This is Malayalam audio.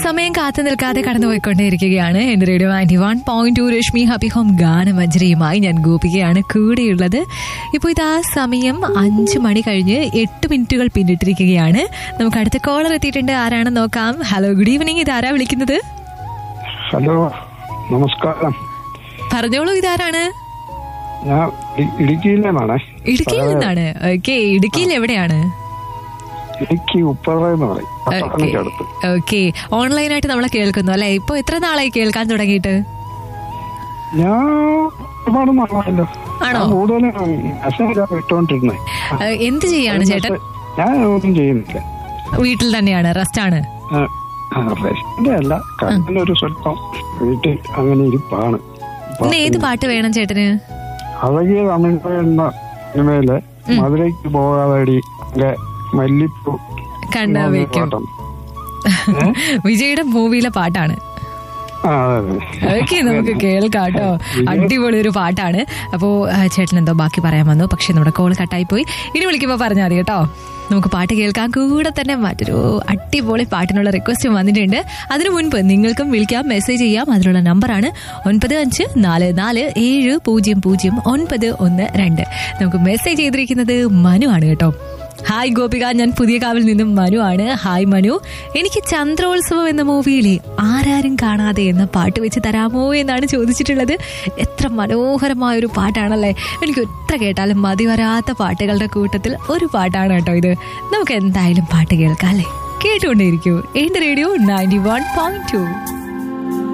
സമയം കാത്തു നിൽക്കാതെ കടന്നുപോയിക്കൊണ്ടേയിരിക്കുകയാണ് എന്റെ radio ninety one point two Rashmi happy home ഗാനമഞ്ജരിയുമായി ഞാൻ ഗോപികയാണ് കൂടെയുള്ളത് ഇപ്പോൾ ഇതാ സമയം അഞ്ച് മണി കഴിഞ്ഞ് എട്ട് മിനിറ്റുകൾ പിന്നിട്ടിരിക്കുകയാണ് നമുക്ക് അടുത്ത കോളർ എത്തിയിട്ടുണ്ട് ആരാണെന്ന് നോക്കാം ഹലോ ഗുഡ് ഈവനിങ് ഇതാരാ വിളിക്കുന്നത് ഹലോ നമസ്കാരം പറഞ്ഞോളൂ ഇതാരാണ് ഞാൻ ഇ- ഇടുക്കിയിൽ നിന്നാണേ ഇടുക്കിയിൽ നിന്നാണ് ഓക്കെ ഇടുക്കിയിൽ എവിടെയാണ് ഇടുക്കി ഉപ്പറ എന്ന് പറയും പട്ടണയ്ക്ക് അടുത്ത് ഓക്കെ ഓൺലൈനായിട്ട് നമ്മളെ കേൾക്കുന്നു അല്ലെ ഇപ്പൊ എത്ര നാളായി കേൾക്കാൻ തുടങ്ങിയിട്ട് ഞാൻ ഒരുപാട് നാളായല്ലോ ആണോ? ഞാൻ കൂടുതലും മെസ്സേജ് ഇട്ടുകൊണ്ടിരുന്നേ ഏഹ്, എന്ത് ചെയ്യാണ് ചേട്ടൻ ഞാൻ ഒന്നും ചെയ്യുന്നില്ല വീട്ടിൽ തന്നെയാണ് റെസ്റ്റ് ആണ് റെസ്റ്റിന്റെ അല്ല കണ്ണിന് ഒരു സ്വല്പം വീട്ടിൽ അങ്ങനെ ഇരിപ്പാണ് ഇന്ന് ഏത് പാട്ട് വേണം ചേട്ടന് അഴകിയ തമിഴ് എന്ന സിനിമയില് മധുരയ്ക്ക് പോകാതെ മല്ലിപ്പൂ കണ്ടാ എന്ന് വെക്കും പാട്ടുണ്ട്. വിജയുടെ മൂവിയിലെ പാട്ടാണ് ആ അതെ അതെ ഓക്കെ നമുക്ക് കേൾക്കാം കേട്ടോ അടിപൊളി ഒരു പാട്ടാണ് അപ്പോ ആ, ചേട്ടൻ എന്തോ ബാക്കി പറയാൻ വന്നു പക്ഷെ നമ്മുടെ കോൾ കട്ടായി പോയി ഇനി വിളിക്കുമ്പോ പറഞ്ഞാൽ മതി കേട്ടോ നമുക്ക് പാട്ട് കേൾക്കാൻ കൂടെ തന്നെ മറ്റൊരു അടിപൊളി പാട്ടിനുള്ള റിക്വസ്റ്റ് വന്നിട്ടുണ്ട് അതിനു മുൻപ് നിങ്ങൾക്കും വിളിക്കാം മെസ്സേജ് ചെയ്യാം അതിനുള്ള നമ്പറാണ് ഒൻപത് അഞ്ച് നാല് നാല് ഏഴ് പൂജ്യം പൂജ്യം ഒൻപത് ഒന്ന് രണ്ട് നമുക്ക് മെസ്സേജ് ചെയ്തിരിക്കുന്നത് മനു ആണ് കേട്ടോ ഹായ് ഗോപിക ഞാൻ പുതിയ കാവിൽ നിന്നും മനു ആണ് ഹായ് മനു എനിക്ക് ചന്ദ്രോത്സവം എന്ന മൂവിയിലെ ആരാരും കാണാതെ എന്ന പാട്ട് വെച്ച് തരാമോ എന്നാണ് ചോദിച്ചിട്ടുള്ളത് എത്ര മനോഹരമായ ഒരു പാട്ടാണല്ലേ എനിക്ക് എത്ര കേട്ടാലും മതി വരാത്ത പാട്ടുകളുടെ കൂട്ടത്തിൽ ഒരു പാട്ടാണ് കേട്ടോ ഇത് നമുക്ക് എന്തായാലും പാട്ട് കേൾക്കാം അല്ലേ കേട്ടുകൊണ്ടേയിരിക്കൂ എന്റെ radio ninety one point to